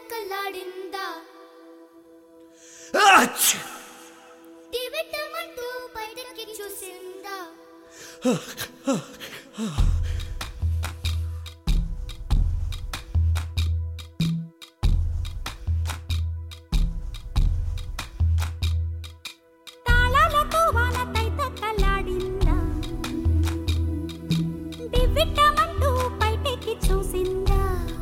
తైతక్కలాడిందా ఆచ్! దివిటమంటూ బయటకి చూసిందా తాళాలతో వాన తైతక్కలాడిందా దివ్విట్టమంటూ బయటికి చూసిందా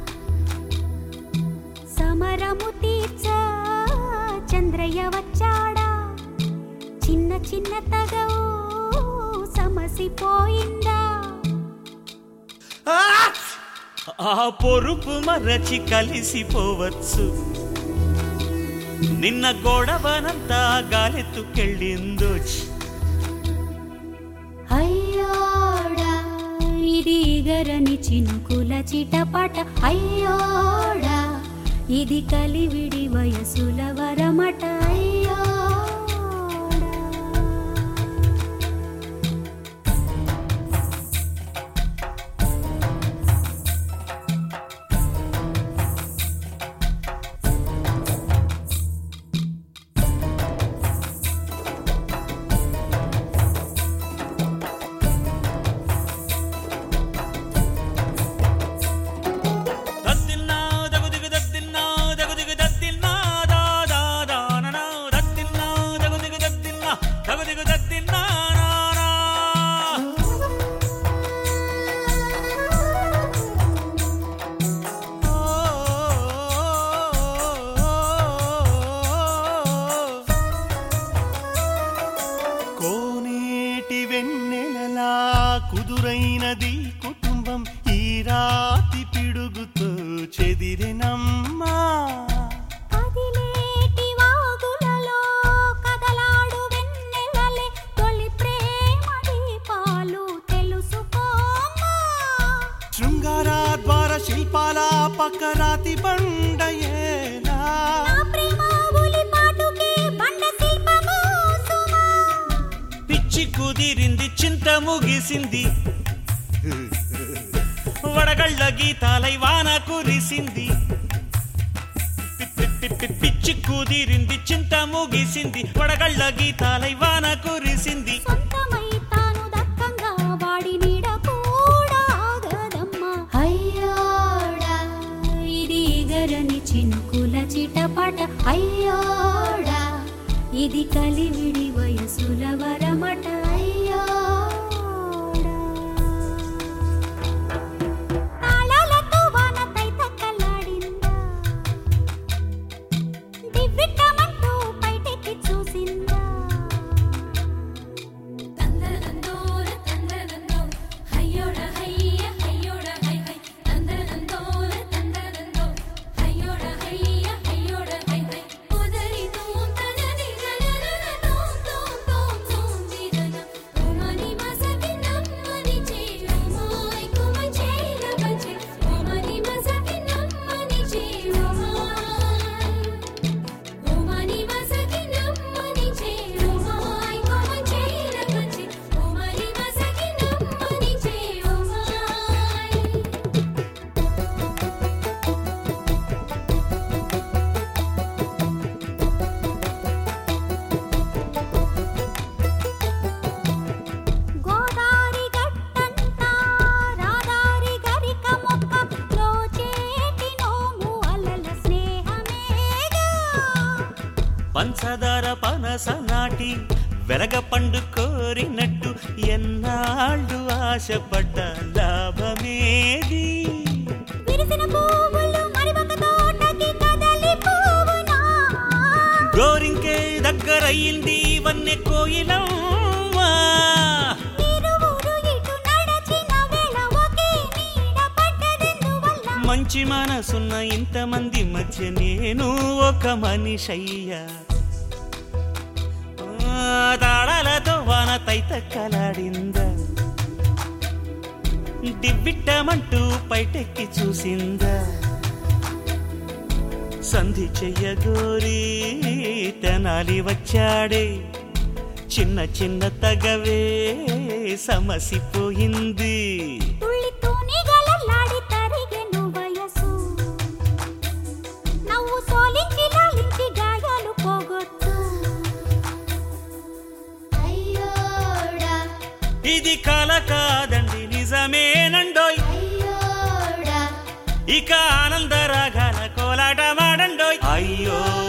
సమరము తీర్చ చంద్రయ్య వచ్చాడా చిన్న చిన్న తగవు సమసిపోయిందా ఆచ్! ఆ పొరుపు మరచి కలిసిపోవచ్చు నిన్న గొడవనంతా గాలెత్తుకెళ్ళిందో అయ్యోడా ఇది గరని చినుకుల చిటపట అయ్యోడా ఇది కలివిడి వయసుల వరమట అయ్యోడా దద్దిల్నా దగుదిగు దద్దిల్నా దగుదిగు దద్దిల్నా దా దా దా ననా దద్దిల్నా దగుదిగు దద్దిల్నా దగుదిగు దద్దిల్నా నా నా కోనేటి వెన్నెలలా కుదురైనది కుటుంబం ఈ రాతి పిడుగుతో చెదిరినమ్మా కదిలేటి వాగులలో కదలాడు వెన్నెలలే తొలి ప్రేమ దీపాలు తెలుసుకోమా శృంగారాద్వార శిల్పాల పక్క రాతి బండయేలా నా ప్రేమ ఉలిపాటుకే బండ శిల్పము సుమా పిచ్చి కుదిరింది చింత ముగిసింది వడగళ్ళ గీతాలై వాన కురిసింది పి- పి- పి- పి- పిచ్చి కుదిరింది చింత ముగిసింది వడగళ్ళ గీతాలై వాన కురిసింది సొంతమై తాను దక్కంగా వాడి నీడ కూడా ఆగదమ్మా అయ్యోడా ఇది గరని చినుకుల చిటపట అయ్యోడా ఇది కలివిడి వయసుల వరమట అయ్యోడా తాళాలతో వాన తైతక్కలాడిందా దివ్విట్టమంటూ బయటికి చూసిందా తందరనందోర తందరనందో హయ్యోడ హయ్య హయ్యోడ హై హై తందరనందోర తందరనందో హయ్యోడ హయ్య హయ్యోడ హై హై ఉదరి తూం తనది గనరన తూం తూం తూం తూం జిరన ఓమని మసకి నమ్మని చేయుమాయ్ కుమ చేల బజే ఓమని మసకి నమ్మని చేయుమాయ్ ఓమని మసకి నమ్మని చేయుమాయ్ కుమ చేల బజే ఓమని మసకి నమ్మని చేయుమాయ్ గోదారి గట్టంతా రాదారి గరిక మొక్కలో చేటి నోము అలల స్నేహమేగా పంచదార పనస నాటి వెలగ పండు కోరినట్టు ఎన్నాళ్ళు ఆశపడ్డ లాభమేది విరిసిన పువ్వులు మరి ఒక తోటకి కదలి పువ్వునా గోరింకే దగ్గరయ్యింది వన్నె కోయిలమ్మా ఇరువురు ఇటు నడచిన వేళ ఒకే నీడ పడ్డదెందువల్ల మంచి మనసున్న ఇంతమంది మధ్య నేను ఒక మనిషయ్యా ఆ, తాళాలతో వాన తైతక్కలాడిందా దివ్విట్టమంటూ పైటెక్కి చూసిందా సంధి చెయ్యగోరి తెనాలి వచ్చాడే చిన్న చిన్న తగవే సమసిపోయింది తుళ్ళి తూనిగలల్లాడి తరిగెను వయసు నవ్వు కల కాదండి నిజమేనండోయ్ అయ్యోడా ఇక ఆనంద రాగాల కోలాట మాడండోయ్ అయ్యో